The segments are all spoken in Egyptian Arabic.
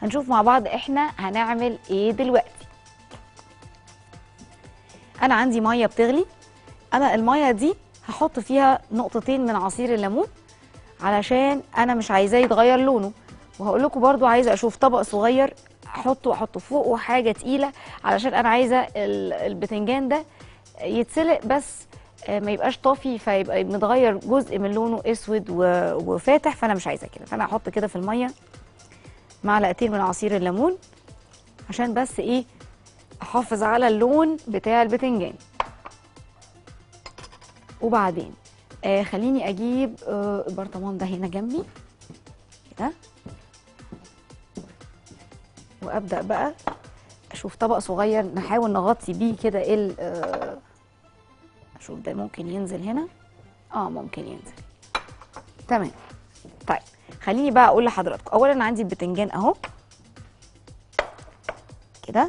هنشوف مع بعض احنا هنعمل ايه دلوقتي انا عندي ميه بتغلي انا الميه دي هحط فيها نقطتين من عصير الليمون علشان انا مش عايزاه يتغير لونه وهقول لكم برضو عايزه اشوف طبق صغير احطه احطه فوقه حاجه تقيله علشان انا عايزه ال- البتنجان ده يتسلق بس آه، ما يبقاش طافي فيبقى متغير جزء من لونه اسود و- وفاتح فانا مش عايزه كده فانا هحط كده في الميه معلقتين من عصير الليمون عشان بس ايه احافظ على اللون بتاع البتنجان وبعدين آه خليني اجيب آه البرطمان ده هنا جنبي كده وابدا بقى اشوف طبق صغير نحاول نغطي بيه كده ال آه، اشوف ده ممكن ينزل هنا اه ممكن ينزل تمام طيب خليني بقى اقول لحضراتكم اولا عندي البتنجان اهو كده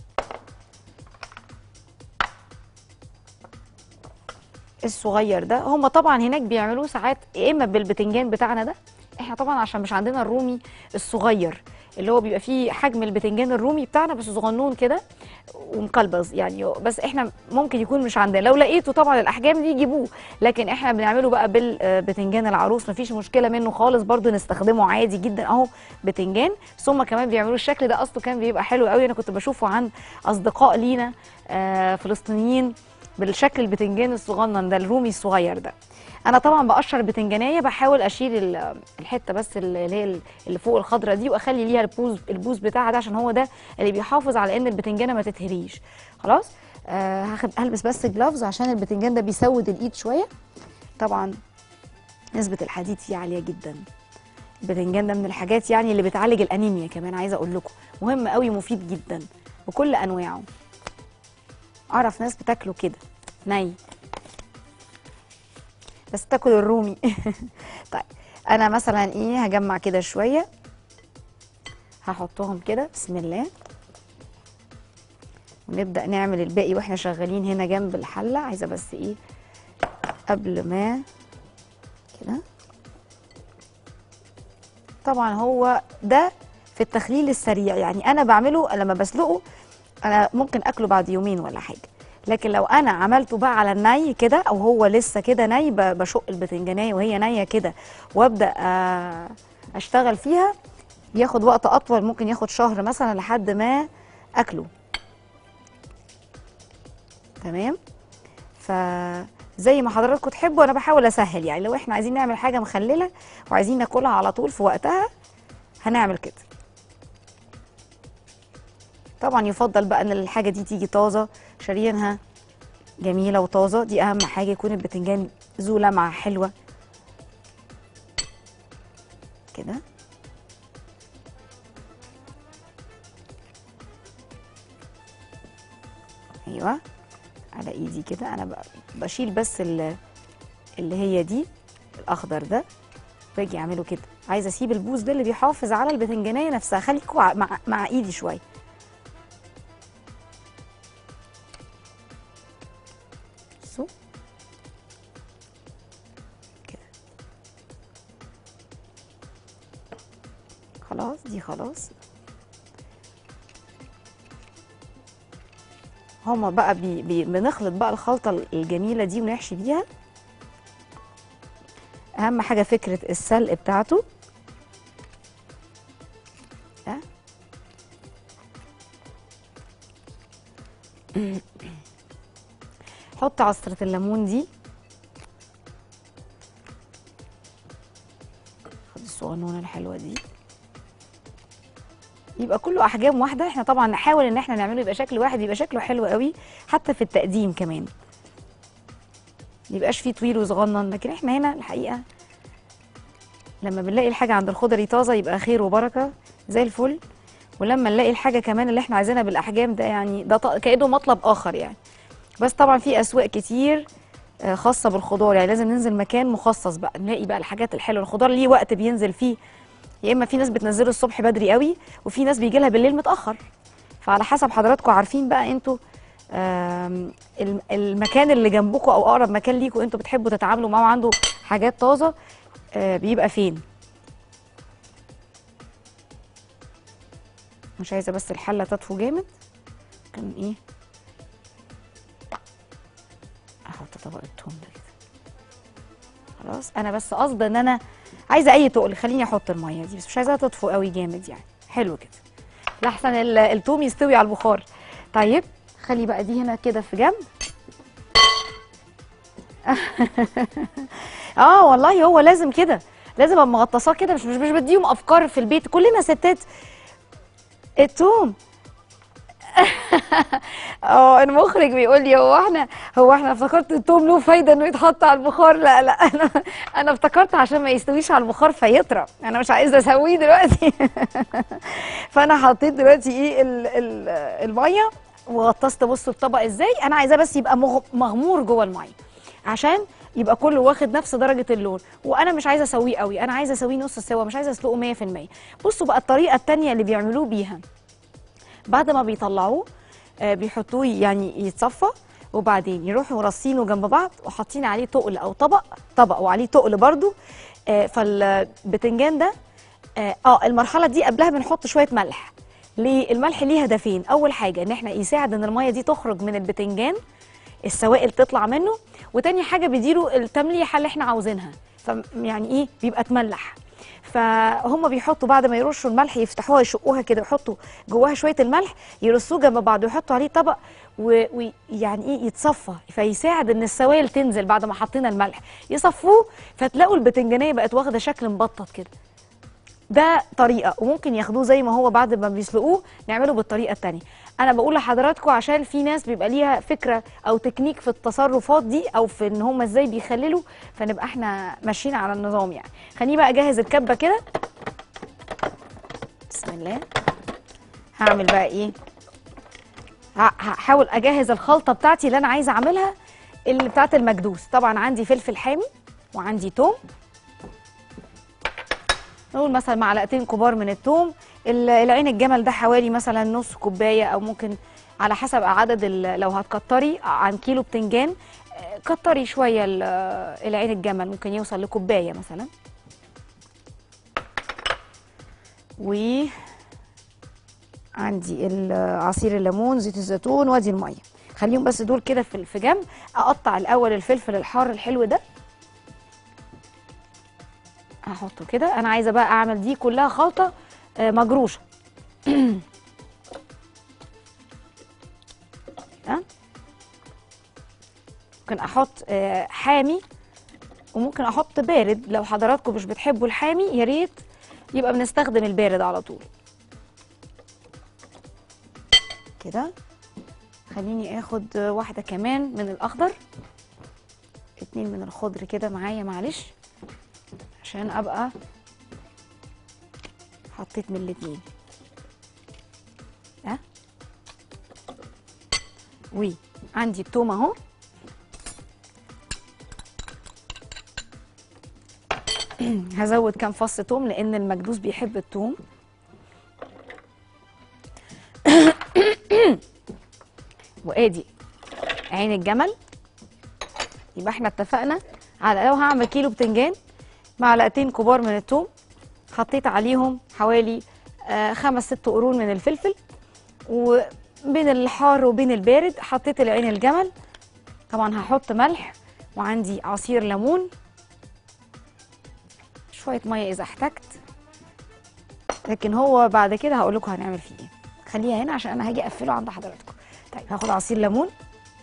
الصغير ده هم طبعا هناك بيعملوه ساعات يا اما بالبتنجان بتاعنا ده احنا طبعا عشان مش عندنا الرومي الصغير اللي هو بيبقى فيه حجم البتنجان الرومي بتاعنا بس صغنون كده ومقلبز يعني بس احنا ممكن يكون مش عندنا لو لقيته طبعا الاحجام دي جيبوه لكن احنا بنعمله بقى بالبتنجان العروس مفيش مشكله منه خالص برضو نستخدمه عادي جدا اهو بتنجان ثم كمان بيعملوا الشكل ده اصله كان بيبقى حلو قوي انا كنت بشوفه عند اصدقاء لينا آه، فلسطينيين بالشكل البتنجان الصغنن ده الرومي الصغير ده انا طبعا بقشر بتنجانيه بحاول اشيل ال- الحته بس اللي هي اللي فوق الخضره دي واخلي ليها البوز البوز بتاعها ده عشان هو ده اللي بيحافظ على ان البتنجانه ما تتهريش خلاص آه هاخد هلبس بس جلافز عشان البتنجان ده بيسود الايد شويه طبعا نسبه الحديد فيه عاليه جدا البتنجان ده من الحاجات يعني اللي بتعالج الانيميا كمان عايزه اقول لكم مهم قوي مفيد جدا بكل انواعه اعرف ناس بتاكله كده ني بس تاكل الرومي طيب انا مثلا ايه هجمع كده شويه هحطهم كده بسم الله ونبدا نعمل الباقي واحنا شغالين هنا جنب الحله عايزه بس ايه قبل ما كده طبعا هو ده في التخليل السريع يعني انا بعمله لما بسلقه انا ممكن اكله بعد يومين ولا حاجه لكن لو انا عملته بقى على الني كده او هو لسه كده ني ب- بشق البتنجانيه وهي نيه كده وابدا آه، اشتغل فيها بياخد وقت اطول ممكن ياخد شهر مثلا لحد ما اكله تمام فزي ما حضراتكم تحبوا انا بحاول اسهل يعني لو احنا عايزين نعمل حاجه مخلله وعايزين ناكلها على طول في وقتها هنعمل كده طبعا يفضل بقى ان الحاجه دي تيجي طازه شاريينها جميله وطازه دي اهم حاجه يكون البتنجان ذو لمعه حلوه كده ايوه على ايدي كده انا ب- بشيل بس ال- اللي هي دي الاخضر ده باجي اعمله كده عايزه اسيب البوز ده اللي بيحافظ على البتنجانيه نفسها خليكوا ع- مع, مع ايدي شويه بصوا كده خلاص دي خلاص هما بقى بي بي بنخلط بقى الخلطة الجميلة دي ونحشي بيها أهم حاجة فكرة السلق بتاعته ده. حط عصرة الليمون دي خد الصغنونة الحلوة دي يبقى كله احجام واحده احنا طبعا نحاول ان احنا نعمله يبقى شكل واحد يبقى شكله حلو قوي حتى في التقديم كمان يبقاش فيه طويل وصغنن لكن احنا هنا الحقيقه لما بنلاقي الحاجه عند الخضري طازه يبقى خير وبركه زي الفل ولما نلاقي الحاجه كمان اللي احنا عايزينها بالاحجام ده يعني ده ط- كانه مطلب اخر يعني بس طبعا في اسواق كتير آه، خاصه بالخضار يعني لازم ننزل مكان مخصص بقى نلاقي بقى الحاجات الحلوه الخضار ليه وقت بينزل فيه يا اما في ناس بتنزله الصبح بدري قوي وفي ناس بيجي لها بالليل متاخر فعلى حسب حضراتكم عارفين بقى انتوا آم، الم- المكان اللي جنبكم او اقرب مكان ليكم انتوا بتحبوا تتعاملوا معاه عنده حاجات طازه آه، بيبقى فين مش عايزه بس الحله تطفو جامد كان ايه احط طبق التوم ده كده خلاص انا بس قصدي ان انا عايزه اي تقل خليني احط الميه دي بس مش عايزاها تطفو قوي جامد يعني حلو كده لحسن ال- التوم يستوي على البخار طيب خلي بقى دي هنا كده في جنب اه والله هو لازم كده لازم ابقى مغطساه كده مش مش مش بديهم افكار في البيت كلنا ستات التوم اه المخرج بيقول لي هو احنا هو احنا افتكرت التوم له فايده انه يتحط على البخار لا لا انا انا افتكرت عشان ما يستويش على البخار فيطرى انا مش عايزه اسويه دلوقتي فانا حطيت دلوقتي ايه ال- ال- الميه وغطست بصوا الطبق ازاي انا عايزاه بس يبقى مغ- مغمور جوه الميه عشان يبقى كله واخد نفس درجه اللون وانا مش عايزه اسويه قوي انا عايزه اسويه نص سوا مش عايزه اسلقه 100% بصوا بقى الطريقه التانية اللي بيعملوه بيها بعد ما بيطلعوه آه، بيحطوه يعني يتصفى وبعدين يروحوا رصينه جنب بعض وحاطين عليه تقل او طبق طبق وعليه تقل برضو آه، فالبتنجان ده اه آه، المرحله دي قبلها بنحط شويه ملح ليه الملح ليه هدفين اول حاجه ان احنا يساعد ان الميه دي تخرج من البتنجان السوائل تطلع منه وتاني حاجه بيديله التمليحه اللي احنا عاوزينها فيعني ايه بيبقى اتملح فهم بيحطوا بعد ما يرشوا الملح يفتحوها يشقوها كده ويحطوا جواها شويه الملح يرصوه جنب بعض ويحطوا عليه طبق ويعني ايه يتصفى فيساعد ان السوائل تنزل بعد ما حطينا الملح يصفوه فتلاقوا البتنجانيه بقت واخده شكل مبطط كده ده طريقه وممكن ياخدوه زي ما هو بعد ما بيسلقوه نعمله بالطريقه التانية انا بقول لحضراتكم عشان في ناس بيبقى ليها فكره او تكنيك في التصرفات دي او في ان هم ازاي بيخللوا فنبقى احنا ماشيين على النظام يعني خليني بقى اجهز الكبه كده بسم الله هعمل بقى ايه ه- هحاول اجهز الخلطه بتاعتي اللي انا عايزه اعملها اللي بتاعت المكدوس طبعا عندي فلفل حامي وعندي توم نقول مثلا معلقتين كبار من الثوم ال- العين الجمل ده حوالي مثلا نص كوبايه او ممكن على حسب عدد ال- لو هتكتري عن كيلو بتنجان آه، كتري شويه ال- آه، العين الجمل ممكن يوصل لكوبايه مثلا و عندي ال- عصير الليمون زيت الزيتون وادي الميه خليهم بس دول كده في في جنب اقطع الاول الفلفل الحار الحلو ده هحطه كده انا عايزه بقى اعمل دي كلها خلطه آه، مجروشه ها؟ ممكن احط آه، حامي وممكن احط بارد لو حضراتكم مش بتحبوا الحامي يا ريت يبقى بنستخدم البارد على طول كده خليني اخد آه، واحده كمان من الاخضر اتنين من الخضر كده معايا معلش عشان ابقى حطيت من الاتنين ها وعندي التوم اهو هزود كام فص توم لان المكدوس بيحب التوم وادي عين الجمل يبقى احنا اتفقنا على لو هعمل كيلو بتنجان معلقتين كبار من الثوم حطيت عليهم حوالي آه، خمس ست قرون من الفلفل وبين الحار وبين البارد حطيت العين الجمل طبعا هحط ملح وعندي عصير ليمون شويه ميه اذا احتجت لكن هو بعد كده هقول لكم هنعمل فيه ايه خليها هنا عشان انا هاجي اقفله عند حضراتكم طيب هاخد عصير ليمون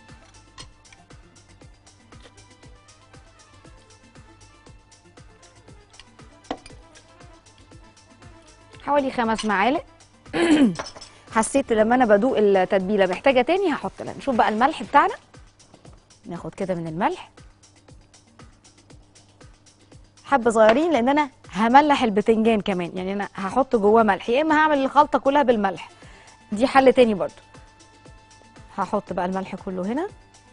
حوالي خمس معالق حسيت لما انا بدوق التتبيله محتاجه تاني هحط لها نشوف بقى الملح بتاعنا ناخد كده من الملح حبه صغيرين لان انا هملح البتنجان كمان يعني انا هحط جواه ملح يا اما هعمل الخلطه كلها بالملح دي حل تاني برضو هحط بقى الملح كله هنا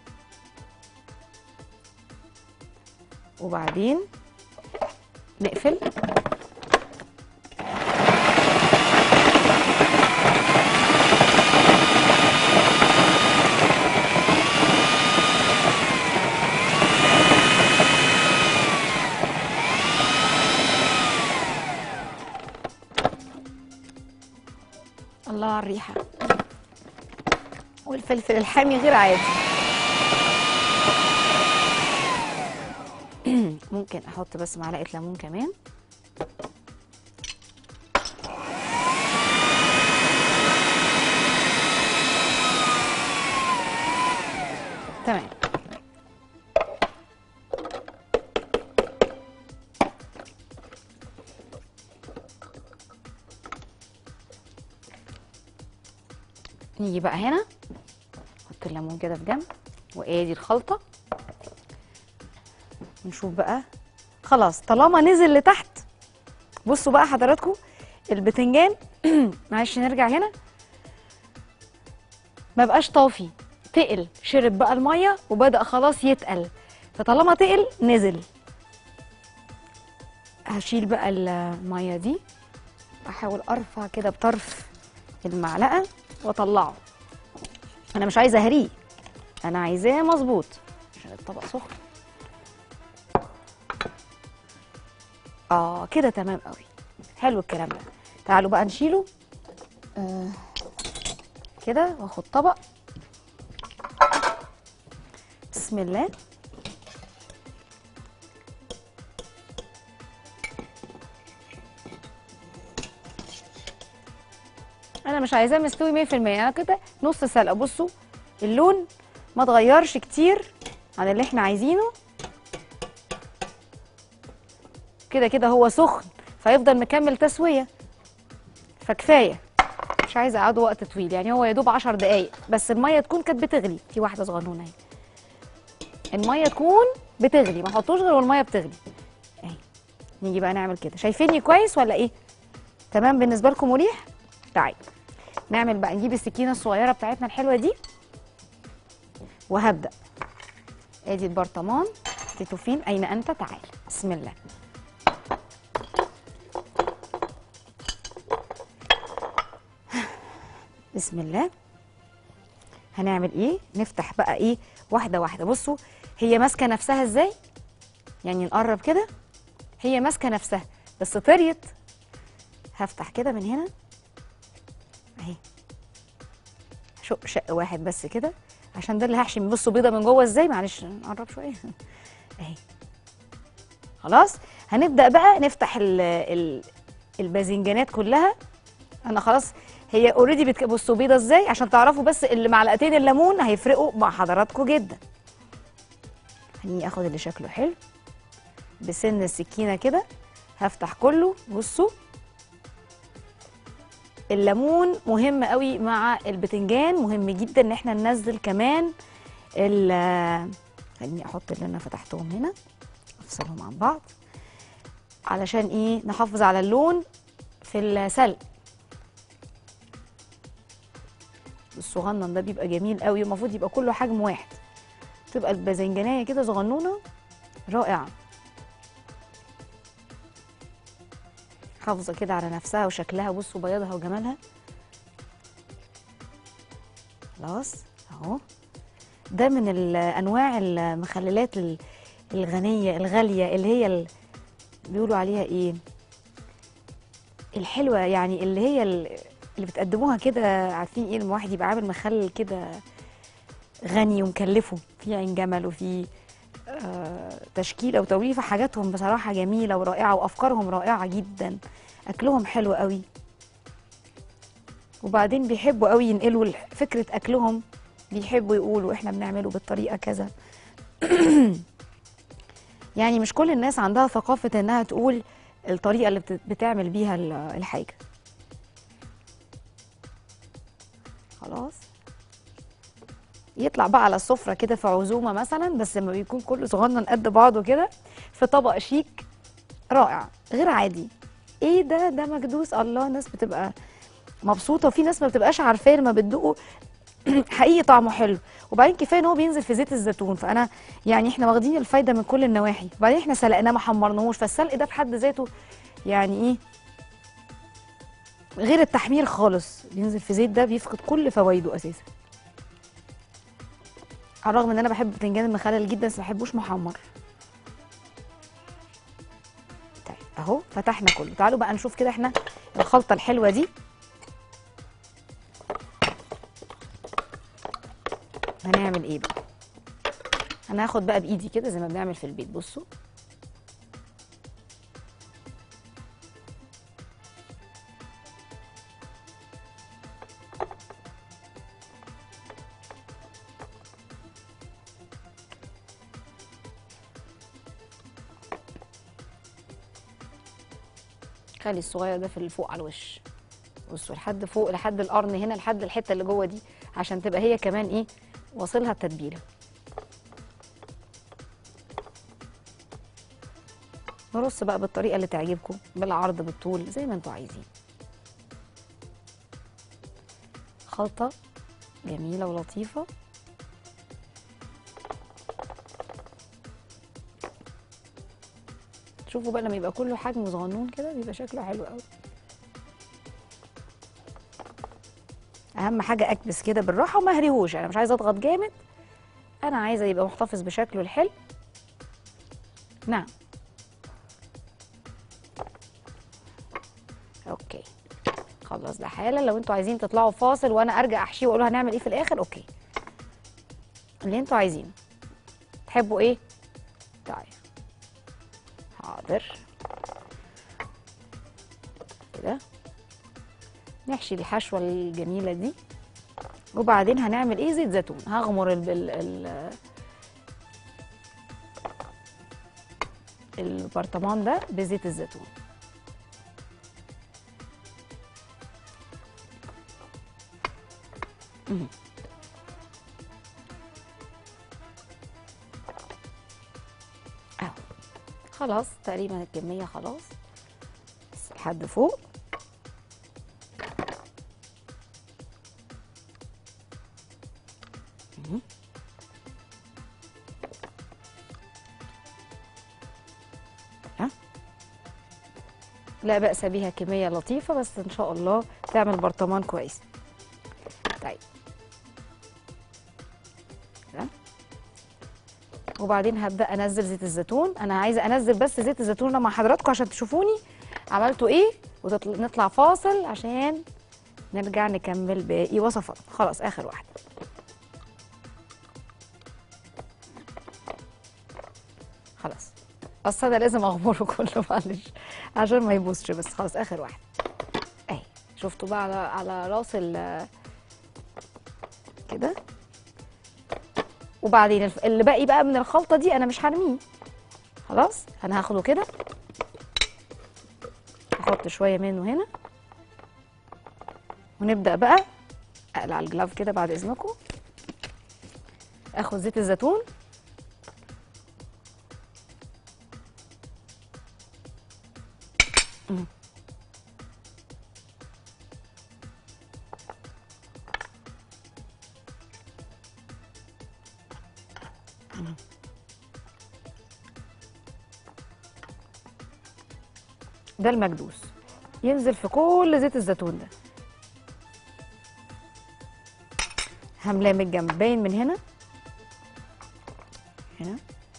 وبعدين نقفل الله على الريحه والفلفل الحامي غير عادي ممكن احط بس معلقه ليمون كمان تمام نيجي بقى هنا نحط الليمون كده في جنب وادي الخلطه نشوف بقى خلاص طالما نزل لتحت بصوا بقى حضراتكم البتنجان معلش نرجع هنا ما بقاش طافي تقل شرب بقى الميه وبدا خلاص يتقل فطالما تقل نزل هشيل بقى الميه دي احاول ارفع كده بطرف المعلقه واطلعه انا مش عايزه اهريه انا عايزاه مظبوط عشان الطبق سخن اه كده تمام قوي حلو الكلام ده تعالوا بقى نشيله آه كده واخد طبق بسم الله انا مش عايزاه مستوي 100% انا كده نص سلقه بصوا اللون ما اتغيرش كتير عن اللي احنا عايزينه كده كده هو سخن فيفضل مكمل تسويه فكفايه مش عايزه اقعده وقت طويل يعني هو يا دوب 10 دقايق بس الميه تكون كانت بتغلي في واحده صغنونه اهي الميه تكون بتغلي ما احطوش غير والميه بتغلي اهي نيجي بقى نعمل كده شايفيني كويس ولا ايه تمام بالنسبه لكم مريح تعالوا نعمل بقى نجيب السكينه الصغيره بتاعتنا الحلوه دي وهبدا ادي البرطمان تيتو فين اين انت تعال بسم الله بسم الله هنعمل ايه نفتح بقى ايه واحده واحده بصوا هي ماسكه نفسها ازاي يعني نقرب كده هي ماسكه نفسها بس طريت هفتح كده من هنا اهي شق شق واحد بس كده عشان ده اللي هحشي بصوا بيضه من جوه ازاي معلش نقرب شويه اهي خلاص هنبدا بقى نفتح ال ال الباذنجانات كلها انا خلاص هي اوريدي بتك... بصوا بيضه ازاي عشان تعرفوا بس اللي معلقتين الليمون هيفرقوا مع حضراتكم جدا هنيجي اخد اللي شكله حلو بسن السكينه كده هفتح كله بصوا الليمون مهم قوي مع البتنجان مهم جدا ان احنا ننزل كمان ال خليني احط اللي انا فتحتهم هنا افصلهم عن بعض علشان ايه نحافظ على اللون في السلق الصغنن ده بيبقى جميل قوي المفروض يبقى كله حجم واحد تبقى الباذنجانيه كده صغنونه رائعه حافظه كده على نفسها وشكلها بصوا بياضها وجمالها خلاص اهو ده من ال- انواع المخللات ال- الغنيه الغاليه اللي هي ال- بيقولوا عليها ايه الحلوه يعني اللي هي ال- اللي بتقدموها كده عارفين ايه لما واحد يبقى عامل مخلل كده غني ومكلفه في عين جمل وفي آه، تشكيله وتوليفه حاجاتهم بصراحه جميله ورائعه وافكارهم رائعه جدا اكلهم حلو قوي وبعدين بيحبوا قوي ينقلوا الح- فكره اكلهم بيحبوا يقولوا احنا بنعمله بالطريقه كذا يعني مش كل الناس عندها ثقافه انها تقول الطريقه اللي بت- بتعمل بيها ال- الحاجه خلاص يطلع بقى على السفرة كده في عزومة مثلا بس لما بيكون كله صغنن قد بعضه كده في طبق شيك رائع غير عادي ايه ده ده مكدوس الله الناس بتبقى مبسوطة وفي ناس ما بتبقاش عارفاه لما بتدوقه حقيقي طعمه حلو وبعدين كفايه ان هو بينزل في زيت الزيتون فانا يعني احنا واخدين الفايده من كل النواحي وبعدين احنا سلقناه ما حمرناهوش فالسلق ده في حد ذاته يعني ايه غير التحمير خالص بينزل في زيت ده بيفقد كل فوائده اساسا على الرغم ان انا بحب بتنجان المخلل جدا بس ما بحبوش محمر طيب اهو فتحنا كله تعالوا بقى نشوف كده احنا الخلطه الحلوه دي هنعمل ايه بقى هناخد بقى بايدي كده زي ما بنعمل في البيت بصوا خلي الصغير ده في اللي فوق على الوش بصوا لحد فوق لحد القرن هنا لحد الحته اللي جوه دي عشان تبقى هي كمان ايه واصلها التتبيله نرص بقى بالطريقه اللي تعجبكم بالعرض بالطول زي ما انتوا عايزين خلطه جميله ولطيفه شوفوا بقى لما يبقى كله حجم صغنون كده بيبقى شكله حلو قوي اهم حاجه اكبس كده بالراحه وما اهريهوش انا مش عايزه اضغط جامد انا عايزه يبقى محتفظ بشكله الحلو نعم اوكي خلاص ده حالا لو انتوا عايزين تطلعوا فاصل وانا ارجع احشيه واقول هنعمل ايه في الاخر اوكي اللي انتوا عايزينه تحبوا ايه طيب حاضر كده نحشي الحشوه الجميله دي وبعدين هنعمل ايه زيت زيتون هغمر ال ال ال البرطمان ده بزيت الزيتون مهم. اهو خلاص تقريبا الكميه خلاص بس لحد فوق مهم. ها؟ لا بأس بيها كمية لطيفة بس إن شاء الله تعمل برطمان كويس طيب كده. وبعدين هبدأ أنزل زيت الزيتون أنا عايزة أنزل بس زيت الزيتون ده مع حضراتكم عشان تشوفوني عملتوا إيه ونطلع فاصل عشان نرجع نكمل باقي وصفات خلاص آخر واحدة خلاص اصل انا لازم اغمره كله معلش عشان ما يبوظش بس خلاص اخر واحد اهي شفتوا بقى على على راس ال كده وبعدين الف- اللي باقي بقى من الخلطه دي انا مش هرميه خلاص انا هاخده كده احط شويه منه هنا ونبدا بقى اقلع الجلاف كده بعد اذنكم اخد زيت الزيتون ده المكدوس ينزل في كل زيت الزيتون ده هملاه من الجنبين من هنا هنا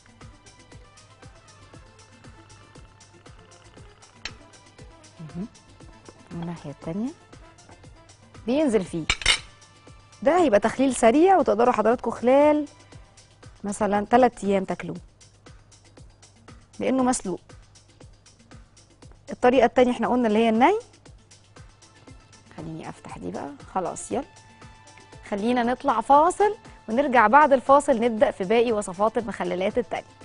مهم. والناحية التانية بينزل فيه ده هيبقى تخليل سريع وتقدروا حضراتكم خلال مثلا 3 ايام تاكلوه لانه مسلوق الطريقه التانية احنا قلنا اللي هي الني خليني افتح دي بقى خلاص يلا خلينا نطلع فاصل ونرجع بعد الفاصل نبدا في باقي وصفات المخللات التانية